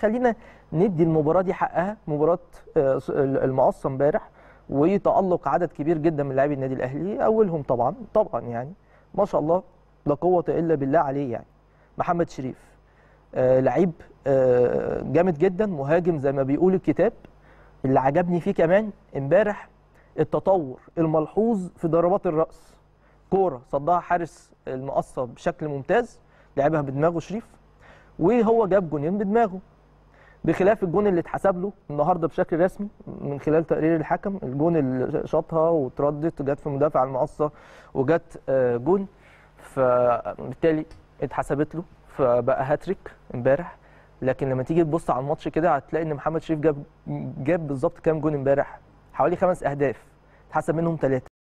خلينا ندي المباراه دي حقها مباراه آه، المقصه امبارح وتالق عدد كبير جدا من لاعبي النادي الاهلي اولهم طبعا طبعا يعني ما شاء الله لا قوه الا بالله عليه يعني محمد شريف آه لعيب آه جامد جدا مهاجم زي ما بيقول الكتاب اللي عجبني فيه كمان امبارح التطور الملحوظ في ضربات الراس كوره صدها حارس المقصه بشكل ممتاز لعبها بدماغه شريف وهو جاب جونين بدماغه بخلاف الجون اللي اتحسب له النهارده بشكل رسمي من خلال تقرير الحكم الجون اللي شاطها وتردت وجت في مدافع المقصه وجت آه، جون فبالتالي اتحسبت له فبقى هاتريك امبارح لكن لما تيجي تبص على الماتش كده هتلاقي ان محمد شريف جاب جاب بالظبط كام جون امبارح حوالي خمس اهداف اتحسب منهم ثلاثه